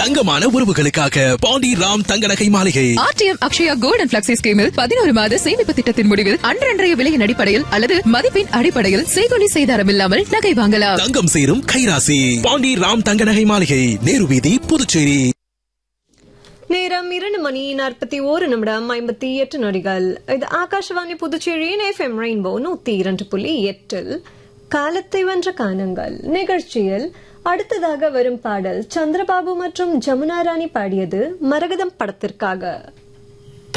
தங்கமான உறவுகளுக்காக பாண்டி ராம் தங்க நகை மாளிகை ஆர்டிஎம் அக்ஷயா கோல்டன் பிளக்ஸி ஸ்கீமில் பதினோரு மாத சேமிப்பு திட்டத்தின் முடிவில் அன்றன்றைய விலையின் அடிப்படையில் அல்லது மதிப்பின் அடிப்படையில் செய்கொலி செய்தாரம் இல்லாமல் நகை வாங்கலாம் தங்கம் சேரும் கைராசி பாண்டி ராம் தங்க நகை மாளிகை நேரு வீதி புதுச்சேரி நேரம் இரண்டு மணி நாற்பத்தி ஒரு நிமிடம் ஐம்பத்தி எட்டு நொடிகள் இது ஆகாஷவாணி புதுச்சேரியின் எஃப்எம் ரெயின்போ நூத்தி இரண்டு புள்ளி எட்டில் காலத்தை வென்ற கானங்கள் நிகழ்ச்சியில் அடுத்ததாக வரும் பாடல் சந்திரபாபு மற்றும் ஜமுனா ராணி பாடியது மரகதம் படத்திற்காக